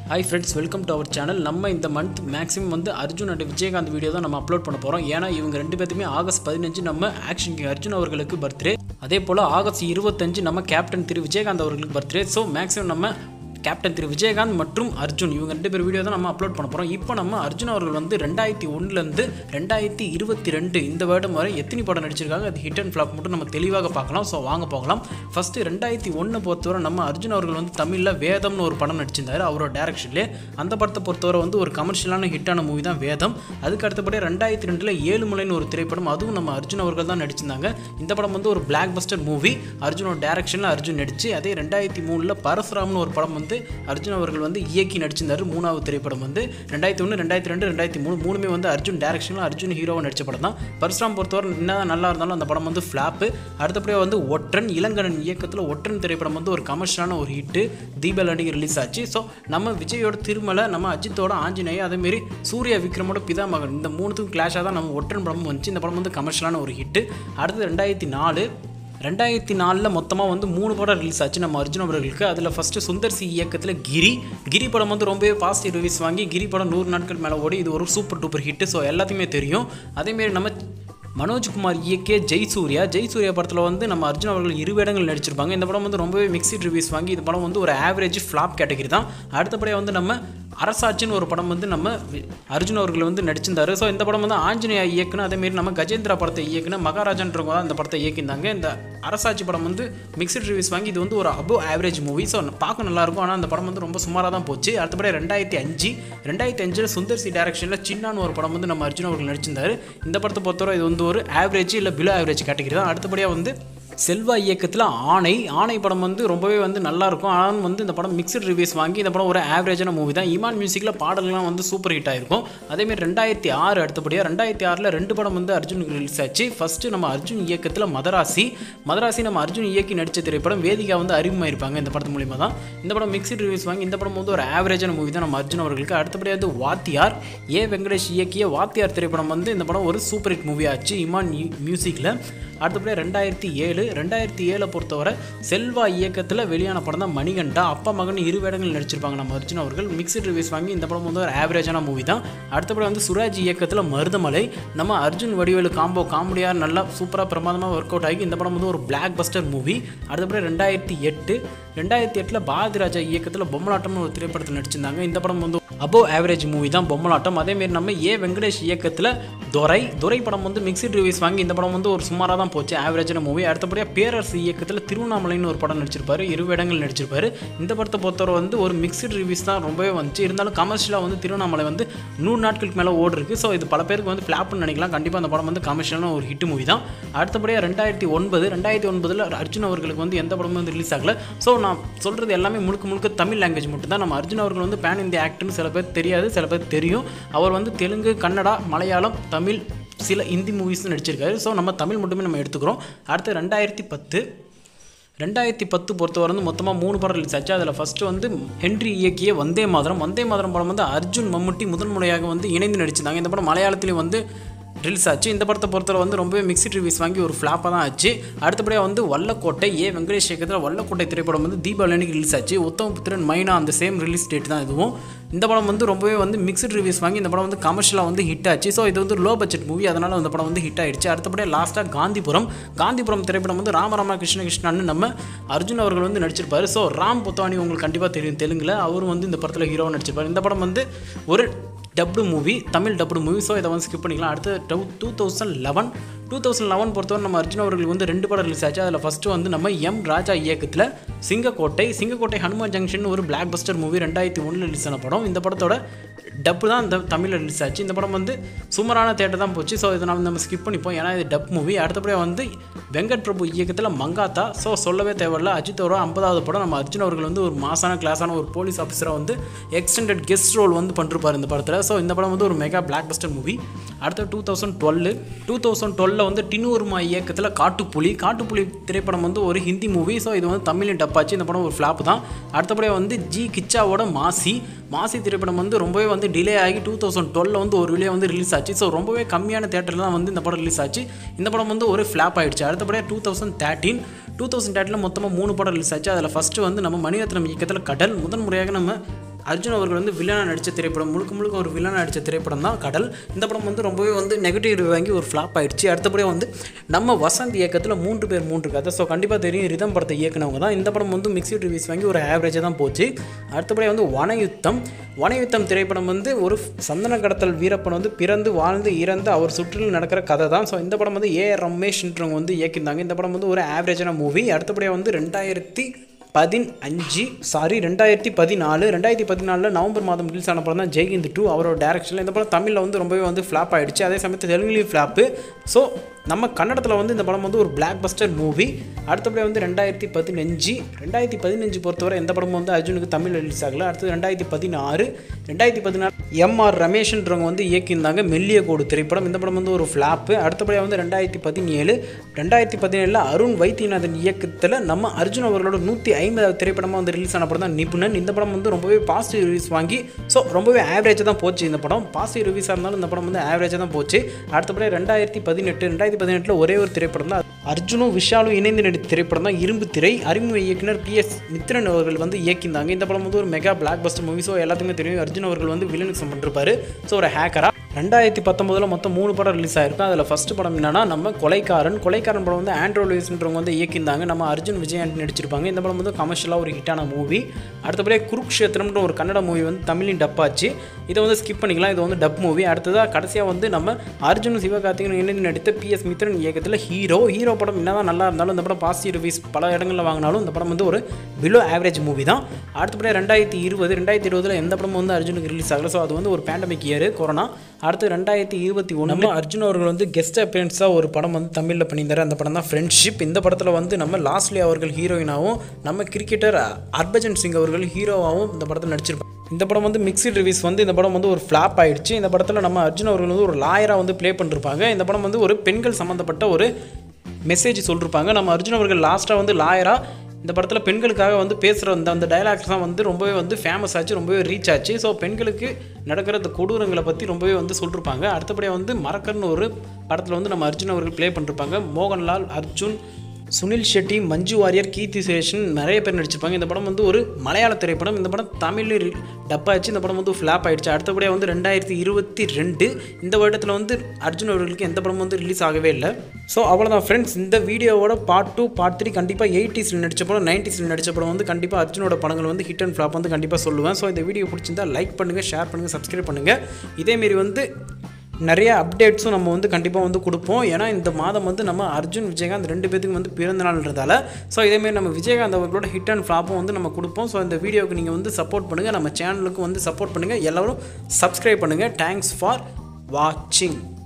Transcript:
hi friends welcome to our channel நம்ம இந்த month maximum வந்து அர்ஜுன் அண்ட் விஜயகாந்த் வீடியோ தான் நம்ம அப்லோட் பண்ண போகிறோம் ஏன்னா இவங்க ரெண்டு பேர்த்துமே ஆகஸ்ட் பதினஞ்சு நம்ம ஆக்ஷன் கிங் அர்ஜுன் அவர்களுக்கு பர்த்டே அதே போல் ஆகஸ்ட் இருபத்தஞ்சு நம்ம கேப்டன் திரு விஜயகாந்த் அவர்களுக்கு பர்த்டே ஸோ மேக்ஸிமம் நம்ம கேப்டன் திரு விஜயகாந்த் மற்றும் அர்ஜுன் இவங்க ரெண்டு பேர் வீடியோ தான் நம்ம அப்லோட் பண்ண போகிறோம் இப்போ நம்ம அர்ஜுன் அவர்கள் வந்து ரெண்டாயிரத்தி ஒன்றுலேருந்து ரெண்டாயிரத்தி இருபத்தி ரெண்டு இந்த வருடம் வரை எத்தனை படம் நடிச்சிருக்காங்க அது ஹிட் அண்ட் ஃப்ளாப் மட்டும் நம்ம தெளிவாக பார்க்கலாம் ஸோ வாங்க போகலாம் ஃபஸ்ட்டு ரெண்டாயிரத்தி ஒன்று பொறுத்தவரை நம்ம அர்ஜுன் அவர்கள் வந்து தமிழில் வேதம்னு ஒரு படம் நடிச்சிருந்தாரு அவரோட டேரக்ஷன்லேயே அந்த படத்தை பொறுத்தவரை வந்து ஒரு கமர்ஷியலான ஹிட்டான மூவி தான் வேதம் அதுக்கு அடுத்தபடி ரெண்டாயிரத்தி ரெண்டில் ஏழுமலைன்னு ஒரு திரைப்படம் அதுவும் நம்ம அர்ஜுன் அவர்கள் தான் நடிச்சிருந்தாங்க இந்த படம் வந்து ஒரு பிளாக் பஸ்டர் மூவி அர்ஜுனோட டேரக்ஷனில் அர்ஜுன் நடிச்சு அதே ரெண்டாயிரத்தி மூணில் பரசுராம்னு ஒரு படம் வந்து அர்ஜுன் அவர்கள் வந்து இயக்கி நடிச்சிருந்தாரு மூணாவது திரைப்படம் வந்து ரெண்டாயிரத்தி ஒன்று ரெண்டாயிரத்தி ரெண்டு ரெண்டாயிரத்தி மூணு மூணுமே வந்து அர்ஜுன் டேரக்ஷனில் அர்ஜுன் ஹீரோவை நடிச்ச படம் தான் பரசுராம் பொறுத்தவரை என்னதான் நல்லா இருந்தாலும் அந்த படம் வந்து ஃப்ளாப்பு அடுத்தபடியாக வந்து ஒற்றன் இளங்கடன் இயக்கத்தில் ஒற்றன் திரைப்படம் வந்து ஒரு கமர்ஷியலான ஒரு ஹிட்டு தீபாவளி அன்னைக்கு ரிலீஸ் ஆச்சு ஸோ நம்ம விஜயோட திருமலை நம்ம அஜித்தோட ஆஞ்சநேய அதேமாரி சூர்யா விக்ரமோட பிதாமகன் இந்த மூணுத்துக்கும் கிளாஷாக தான் நம்ம ஒற்றன் படம் வந்துச்சு இந்த படம் வந்து கமர்ஷியலான ஒரு ஹிட்டு அடுத்து ரெண்டாயிரத்தி நாலு ரெண்டாயிரத்தி நாலில் மொத்தமாக வந்து மூணு படம் ரிலீஸ் ஆச்சு நம்ம அர்ஜுன் அவர்களுக்கு அதில் ஃபஸ்ட்டு சுந்தர் சி இயக்கத்தில் கிரி கிரி படம் வந்து ரொம்பவே பாசிட்டிவ் ரிவ்யூஸ் வாங்கி கிரி படம் நூறு நாட்கள் மேலே ஓடி இது ஒரு சூப்பர் டூப்பர் ஹிட்டு ஸோ எல்லாத்தையுமே தெரியும் அதேமாரி நம்ம மனோஜ்குமார் இயக்கிய ஜெய் சூர்யா ஜெய் சூர்யா படத்தில் வந்து நம்ம அர்ஜுன் அவர்கள் இரு வேடங்கள் நடிச்சிருப்பாங்க இந்த படம் வந்து ரொம்பவே மிக்சிட் ரிவ்யூஸ் வாங்கி இந்த படம் வந்து ஒரு ஆவரேஜ் ஃப்ளாப் கேட்டகரி தான் அடுத்தபடியாக வந்து நம்ம அரசாட்சின்னு ஒரு படம் வந்து நம்ம வி- அர்ஜுன் அவர்கள் வந்து நடிச்சிருந்தாரு ஸோ இந்த படம் வந்து ஆஞ்சநேயா இயக்குன அதேமாரி நம்ம கஜேந்திரா படத்தை இயக்குன மகாராஜன்றவங்க தான் இந்த படத்தை இயக்கியிருந்தாங்க இந்த அரசாட்சி படம் வந்து மிக்சட் ரிவ்யூஸ் வாங்கி இது வந்து ஒரு அபோ ஆவரேஜ் மூவி ஸோ பார்க்க நல்லாயிருக்கும் ஆனால் அந்த படம் வந்து ரொம்ப சுமாராக தான் போச்சு அடுத்தபடி ரெண்டாயிரத்தி அஞ்சு ரெண்டாயிரத்தி அஞ்சில் சுந்தர் சி டேரக்ஷனில் சின்னான்னு ஒரு படம் வந்து நம்ம அர்ஜுன் அவர்கள் நடிச்சிருந்தாரு இந்த படத்தை பொறுத்தவரை இது வந்து ஒரு ஆவரேஜ் இல்லை பிலோ ஆவரேஜ் கேட்டகரி தான் அடுத்தபடியாக வந்து செல்வா இயக்கத்தில் ஆணை ஆணை படம் வந்து ரொம்பவே வந்து நல்லா இருக்கும் ஆனால் வந்து இந்த படம் மிக்சட் ரிவ்யூஸ் வாங்கி இந்த படம் ஒரு ஆவரேஜான மூவி தான் இமான் மியூசிக்கில் பாடல்கள்லாம் வந்து சூப்பர் ஹிட் ஆயிருக்கும் அதேமாரி ரெண்டாயிரத்தி ஆறு அடுத்தபடியாக ரெண்டாயிரத்தி ஆறில் ரெண்டு படம் வந்து அர்ஜுனுக்கு ரிலீஸ் ஆச்சு ஃபஸ்ட்டு நம்ம அர்ஜுன் இயக்கத்தில் மதராசி மதராசி நம்ம அர்ஜுன் இயக்கி நடித்த திரைப்படம் வேதிகா வந்து அறிமுகமாயிருப்பாங்க இந்த படத்து மூலியமாக தான் இந்த படம் மிக்சட் ரிவ்யூஸ் வாங்கி இந்த படம் வந்து ஒரு ஆவரேஜான மூவி தான் நம்ம அர்ஜுன் அவர்களுக்கு அடுத்தபடியாக வந்து வாத்தியார் ஏ வெங்கடேஷ் இயக்கிய வாத்தியார் திரைப்படம் வந்து இந்த படம் ஒரு சூப்பர் ஹிட் மூவி ஆச்சு இமான் மியூசிக்கில் அடுத்தபடியாக ரெண்டாயிரத்தி ஏழு ரெண்டாயிரத்தி ஏழை பொறுத்தவரை செல்வா இயக்கத்தில் வெளியான படம் தான் மணிகண்டா அப்பா மகன் இரு வேடங்கள் நடிச்சிருப்பாங்க நம்ம அர்ஜுன் அவர்கள் மிக்சட் ரிவ்யூஸ் வாங்கி இந்த படம் வந்து ஒரு ஆவரேஜான மூவி தான் அடுத்தபடி வந்து சுராஜ் இயக்கத்தில் மருதமலை நம்ம அர்ஜுன் வடிவேலு காம்போ காமெடியாக நல்லா சூப்பராக பிரமாதமாக ஒர்க் அவுட் ஆகி இந்த படம் வந்து ஒரு பிளாக் பஸ்டர் மூவி அடுத்தபடி ரெண்டாயிரத்தி எட்டு ரெண்டாயிரத்தி எட்டில் பாரதி ராஜா இயக்கத்தில் பொம்மலாட்டம்னு ஒரு திரைப்படத்தில் நடிச்சிருந்தாங்க இந்த படம் வந்து அபோ ஆவரேஜ் மூவி தான் பொம்மலாட்டம் அதேமாரி நம்ம ஏ வெங்கடேஷ் இயக்கத்தில் துரை துரை படம் வந்து மிக்சட் ரிவ்யூஸ் வாங்கி இந்த படம் வந்து ஒரு சுமாராக தான் போச்சு ஆவரேஜான மூவி அடுத்தபடியாக பேரரசு இயக்கத்தில் திருவண்ணாமலைன்னு ஒரு படம் நடிச்சிருப்பாரு இரு இடங்கள் நடிச்சிருப்பாரு இந்த படத்தை பொறுத்தவரை வந்து ஒரு மிக்சட் ரிவ்யூஸ் தான் ரொம்பவே வந்துச்சு இருந்தாலும் கமர்ஷியலாக வந்து திருவண்ணாமலை வந்து நூறு நாட்களுக்கு மேலே ஓடி இருக்கு ஸோ இது பல பேருக்கு வந்து ஃப்ளாப்னு நினைக்கலாம் கண்டிப்பாக அந்த படம் வந்து கமர்ஷியலான ஒரு ஹிட் மூவி தான் அடுத்தபடியாக ரெண்டாயிரத்தி ஒன்பது ரெண்டாயிரத்தி ஒன்பதில் அர்ஜுன் அவர்களுக்கு வந்து எந்த படமும் வந்து ரிலீஸ் ஆகல ஸோ நான் சொல்கிறது எல்லாமே முழுக்க முழுக்க தமிழ் லாங்குவேஜ் மட்டும் தான் நம்ம அர்ஜுன் அவர்கள் வந்து பேன் இந்தியா ஆக்டர்னு சில பேர் தெரியாது சில பேர் தெரியும் அவர் வந்து தெலுங்கு கன்னடா மலையாளம் தமிழ் சில இந்தி மூவிஸ் நடிச்சிருக்காரு ஸோ நம்ம தமிழ் மட்டுமே நம்ம எடுத்துக்கிறோம் அடுத்து ரெண்டாயிரத்தி பத்து ரெண்டாயிரத்தி பத்து பொறுத்தவரை வந்து மொத்தமாக மூணு படம் ரிலீஸ் ஆச்சு அதில் ஃபஸ்ட்டு வந்து ஹென்றி இயக்கிய வந்தே மாதரம் வந்தே மாதரம் படம் வந்து அர்ஜுன் மம்முட்டி முதன்முறையாக வந்து இணைந்து நடிச்சிருந்தாங்க இந்த படம் மலையாளத்திலையும் வந்து ரிலீஸ் ஆச்சு இந்த படத்தை பொறுத்தவரை வந்து ரொம்பவே மிக்ஸ்ட் ரிவ்யூஸ் வாங்கி ஒரு ஃப்ளாப்பாக தான் ஆச்சு அடுத்தபடியாக வந்து வல்லக்கோட்டை ஏ வெங்கடேஷ் இயக்கத்தில் வல்லக்கோட்டை திரைப்படம் வந்து தீபாவளி அன்னைக்கு ரிலீஸ் ஆச்சு உத்தமபுத்திரன் மைனா அந்த சேம் ரிலீஸ் டேட் தான் இதுவும் இந்த படம் வந்து ரொம்பவே வந்து மிக்ஸ்ட் ரிவ்யூஸ் வாங்கி இந்த படம் வந்து கமர்ஷியலாக வந்து ஹிட் ஆச்சு ஸோ இது வந்து லோ பட்ஜெட் மூவி அதனால் அந்த படம் வந்து ஹிட் ஆயிடுச்சு அடுத்தபடியாக லாஸ்ட்டாக காந்திபுரம் காந்திபுரம் திரைப்படம் வந்து ராமராம கிருஷ்ண கிருஷ்ணான்னு நம்ம அர்ஜுன் அவர்கள் வந்து நடிச்சிருப்பாரு ஸோ ராம் புத்தானி உங்களுக்கு கண்டிப்பாக தெரியும் தெலுங்கில் அவரும் வந்து இந்த படத்தில் ஹீரோவாக நடிச்சிருப்பாரு இந்த படம் வந்து ஒரு dubbed movie Tamil dubbed movie so இதை வந்து ஸ்கிப் பண்ணிக்கலாம் அடுத்து two two thousand eleven two thousand eleven பொறுத்தவரை நம்ம அர்ஜுன் அவர்களுக்கு வந்து ரெண்டு படம் ரிலீஸ் ஆச்சு அதில் ஃபஸ்ட்டு வந்து நம்ம எம் ராஜா இயக்கத்தில் சிங்கக்கோட்டை சிங்கக்கோட்டை ஹனுமான் ஜங்ஷன் ஒரு பிளாக் பஸ்டர் மூவி ரெண்டாயிரத்தி ஒன்றில் ரிலீஸ் ஆன படம் இந்த படத்தோட டப்பு தான் இந்த தமிழில் ரிலீஸ் ஆச்சு இந்த படம் வந்து சுமாரான தேட்டர் தான் போச்சு ஸோ இதை நம்ம நம்ம ஸ்கிப் பண்ணிப்போம் ஏன்னா இது டப் மூவி அடுத்தபடியாக வந்து வெங்கட் பிரபு இயக்கத்தில் மங்காத்தா ஸோ சொல்லவே தேவையில்ல அஜித்தோட ஐம்பதாவது படம் நம்ம அர்ஜுன் அவர்கள் வந்து ஒரு மாசான கிளாஸான ஒரு போலீஸ் ஆஃபீஸராக வந்து எக்ஸ்டெண்டட் கெஸ்ட் ரோல் வந்து பண்ணிருப்பார் இந்த படத்தில் ஸோ இந்த படம் வந்து ஒரு மெகா பிளாக் பஸ்டர் மூவி அடுத்து two thousand twelve two thousand டுவெலில் வந்து டினூர்மா இயக்கத்தில் காட்டுப்புலி காட்டுப்புலி திரைப்படம் வந்து ஒரு ஹிந்தி மூவி ஸோ இது வந்து தமிழில் டப்பாச்சு இந்த படம் ஒரு ஃப்ளாப் தான் அடுத்தபடியாக வந்து ஜி கிச்சாவோட மாசி மாசி திரைப்படம் வந்து ரொம்பவே வந்து டிலே ஆகி டூ தௌசண்ட் டுவெலில் வந்து ஒரு வெளியே வந்து ரிலீஸ் ஆச்சு ஸோ ரொம்பவே கம்மியான தேட்டரில் தான் வந்து இந்த படம் ரிலீஸ் ஆச்சு இந்த படம் வந்து ஒரு ஃப்ளாப் ஆயிடுச்சு அடுத்தபடியாக two thousand thirteen two thousand தேர்ட்டில் மொத்தமாக மூணு படம் ரிலீஸ் ஆச்சு அதில் ஃபஸ்ட்டு வந்து நம்ம மணிரத்னம் இயக்கத்தில் கடல் முதன் முறையாக நம்ம அர்ஜுன் அவர்கள் வந்து வில்லனாக நடித்த திரைப்படம் முழுக்க முழுக்க ஒரு வில்லனாக நடித்த திரைப்படம் தான் கடல் இந்த படம் வந்து ரொம்பவே வந்து நெகட்டிவ் ரிவ்யூ வாங்கி ஒரு ஃப்ளாப் ஆயிடுச்சு அடுத்தபடியாக வந்து நம்ம வசந்த் இயக்கத்தில் மூன்று பேர் மூன்று கதை ஸோ கண்டிப்பாக தெரியும் ரிதம் படத்தை இயக்குனவங்க தான் இந்த படம் வந்து மிக்ஸ்டு ரிவ்யூஸ் வாங்கி ஒரு ஆவரேஜாக தான் போச்சு அடுத்தபடியாக வந்து வனயுத்தம் வனயுத்தம் திரைப்படம் வந்து ஒரு சந்தன கடத்தல் வீரப்பன் வந்து பிறந்து வாழ்ந்து இறந்து அவர் சுற்றிலும் நடக்கிற கதை தான் ஸோ இந்த படம் வந்து ஏ ரமேஷ்ன்றவங்க வந்து இயக்கியிருந்தாங்க இந்த படம் வந்து ஒரு ஆவரேஜான மூவி அடுத்தபடியாக வந்து ரெண்டாயிரத்தி பதினஞ்சு சாரி ரெண்டாயிரத்தி பதினாலு ரெண்டாயிரத்தி பதினாலில் நவம்பர் மாதம் ரிலீஸ் ஆன படம் தான் ஜெய்ஹிந்த் டூ அவரோட டேரக்ஷனில் இந்த படம் தமிழில் வந்து ரொம்பவே வந்து ஃப்ளாப் ஆயிடுச்சு அதே சமயத்தில் தெலுங்குலேயும் ஃப்ளாப்பு ஸோ நம்ம கன்னடத்தில் வந்து இந்த படம் வந்து ஒரு பிளாக் பஸ்டர் மூவி அடுத்தபடியாக வந்து ரெண்டாயிரத்தி பதினஞ்சு ரெண்டாயிரத்தி பதினஞ்சு பொறுத்தவரை எந்த படமும் வந்து அர்ஜுனுக்கு தமிழ் ரிலீஸ் ஆகல அடுத்தது ரெண்டாயிரத்தி பதினாறு ரெண்டாயிரத்தி பதினாறு எம்ஆர் ரமேஷ்ன்றவங்க வந்து இயக்கியிருந்தாங்க மெல்லிய கோடு திரைப்படம் இந்த படம் வந்து ஒரு ஃப்ளாப்பு அடுத்தபடியாக வந்து ரெண்டாயிரத்தி பதினேழு ரெண்டாயிரத்தி பதினேழில் அருண் வைத்தியநாதன் இயக்கத்தில் நம்ம அர்ஜுன் அவர்களோட நூற்றி ஐம்பதாவது திரைப்படமாக வந்து ரிலீஸ் ஆன படம் தான் நிபுணன் இந்த படம் வந்து ரொம்பவே பாசிட்டிவ் ரிவ்யூஸ் வாங்கி ஸோ ரொம்பவே ஆவரேஜாக தான் போச்சு இந்த படம் பாசிட்டிவ் ரிவ்யூஸாக இருந்தாலும் இந்த படம் வந்து ஆவரேஜாக தான் போச்சு அடுத்தபடி ரெண்டாயிரத்தி பதினெட்டு ரெண்டாயிரத்தி பதினெட்டில் ஒரே ஒரு திரைப்படம் தான் அர்ஜுனும் விஷாலும் இணைந்து நடித்த திரைப்படம் தான் இரும்பு திரை அறிமுக இயக்குனர் பி எஸ் மித்ரன் அவர்கள் வந்து இயக்கியிருந்தாங்க இந்த படம் வந்து ஒரு mega blockbuster movie so எல்லாத்துக்குமே தெரியும் அர்ஜுன் அவர்கள் வந்து வில்லனுக்கு பண்ணிருப்பாரு ஸோ ஒரு ஹேக்கரா ரெண்டாயிரத்தி பத்தொம்போதில் மொத்தம் மூணு படம் ரிலீஸ் ஆயிருக்கும் அதில் ஃபர்ஸ்ட் படம் என்னன்னா நம்ம கொலைக்காரன் கொலைக்காரன் படம் வந்து ஆண்ட்ரோ லூயிஸ்ன்றவங்க வந்து இயக்கியிருந்தாங்க நம்ம அர்ஜுன் விஜய் ஆண்டனி நடிச்சிருப்பாங்க இந்த படம் வந்து கமர்ஷியலாக ஒரு ஹிட்டான மூவி அடுத்தபடியாக குருக்ஷேத்திரம்ன்ற ஒரு கன்னட மூவி வந்து தமிழின் டப்பாச்சு இதை வந்து ஸ்கிப் பண்ணிக்கலாம் இது வந்து டப் மூவி அடுத்ததாக கடைசியாக வந்து நம்ம அர்ஜுன் சிவகார்த்திகன் இணைந்து நடித்த பி எஸ் மித்ரன் இயக்கத்தில் ஹீரோ ஹீரோ படம் என்னதான் நல்லா இருந்தாலும் இந்த படம் பாசிட்டிவ் ரிவ்யூஸ் பல இடங்களில் வாங்கினாலும் இந்த படம் வந்து ஒரு பிலோ ஆவரேஜ் மூவி தான் அடுத்தபடியாக ரெண்டாயிரத்தி இருபது ரெண்டாயிரத்தி இருபதில் எந்த படமும் வந்து அர்ஜுனுக்கு ரிலீஸ் ஆகல ஸோ அது வந்து ஒரு பேண்டமிக் இயர் கொரோனா அடுத்து ரெண்டாயிரத்தி இருபத்தி ஒன்று நம்ம அர்ஜுன் அவர்கள் வந்து கெஸ்ட் அப்பியரன்ஸாக ஒரு படம் வந்து தமிழில் பண்ணியிருந்தாரு அந்த படம் தான் ஃப்ரெண்ட்ஷிப் இந்த படத்தில் வந்து நம்ம லாஸ்ட்லி அவர்கள் ஹீரோயினாகவும் நம்ம கிரிக்கெட்டர் ஹர்பஜன் சிங் அவர்கள் ஹீரோவாகவும் இந்த படத்தில் நடிச்சிருப்பாங்க இந்த படம் வந்து மிக்சட் ரிவ்யூஸ் வந்து இந்த படம் வந்து ஒரு ஃப்ளாப் ஆயிடுச்சு இந்த படத்தில் நம்ம அர்ஜுன் அவர்கள் வந்து ஒரு லாயராக வந்து ப்ளே பண்ணிருப்பாங்க இந்த படம் வந்து ஒரு பெண்கள் சம்மந்தப்பட்ட ஒரு மெசேஜ் சொல்லிருப்பாங்க நம்ம அர்ஜுன் அவர்கள் லாஸ்ட்டாக வந்து லாயராக இந்த படத்தில் பெண்களுக்காக வந்து பேசுகிற அந்த அந்த டைலாக்ஸ் தான் வந்து ரொம்பவே வந்து ஃபேமஸ் ஆச்சு ரொம்பவே ரீச் ஆச்சு ஸோ பெண்களுக்கு நடக்கிற இந்த கொடூரங்களை பற்றி ரொம்பவே வந்து சொல்லிருப்பாங்க அடுத்தபடியாக வந்து மறக்கர்னு ஒரு படத்தில் வந்து நம்ம அர்ஜுன் அவர்கள் ப்ளே பண்ணிருப்பாங்க மோகன்லால் அர்ஜுன் சுனில் ஷெட்டி மஞ்சு வாரியர் கீர்த்தி சுரேஷன் நிறைய பேர் நடிச்சிருப்பாங்க இந்த படம் வந்து ஒரு மலையாள திரைப்படம் இந்த படம் தமிழில் டப்பாச்சு இந்த படம் வந்து ஃப்ளாப் ஆயிடுச்சு அடுத்தபடியாக வந்து ரெண்டாயிரத்தி இருபத்தி ரெண்டு இந்த வருடத்தில் வந்து அர்ஜுன் அவர்களுக்கு எந்த படமும் வந்து ரிலீஸ் ஆகவே இல்லை ஸோ அவ்வளோதான் ஃப்ரெண்ட்ஸ் இந்த வீடியோவோட பார்ட் டூ பார்ட் த்ரீ கண்டிப்பாக எயிட்டிஸில் நடிச்ச படம் நைன்டிஸில் நடிச்ச படம் வந்து கண்டிப்பாக அர்ஜுனோட படங்கள் வந்து ஹிட் அண்ட் ஃப்ளாப் வந்து கண்டிப்பாக சொல்லுவேன் ஸோ இந்த வீடியோ பிடிச்சிருந்தா லைக் பண்ணுங்கள் ஷேர் பண்ணுங்கள் சப்ஸ்கிரைப் பண்ணுங்கள் இதேமாரி வந்து நிறைய அப்டேட்ஸும் நம்ம வந்து கண்டிப்பாக வந்து கொடுப்போம் ஏன்னா இந்த மாதம் வந்து நம்ம அர்ஜுன் விஜயகாந்த் ரெண்டு பேத்துக்கும் வந்து பிறந்த நாள்ன்றதால ஸோ இதேமாரி நம்ம விஜயகாந்த் அவர்களோட ஹிட் அண்ட் ஃப்ளாப்பும் வந்து நம்ம கொடுப்போம் ஸோ இந்த வீடியோவுக்கு நீங்கள் வந்து சப்போர்ட் பண்ணுங்கள் நம்ம சேனலுக்கு வந்து சப்போர்ட் பண்ணுங்கள் எல்லோரும் சப்ஸ்கிரைப் பண்ணுங்கள் தேங்க்ஸ் ஃபார் வாட்சிங்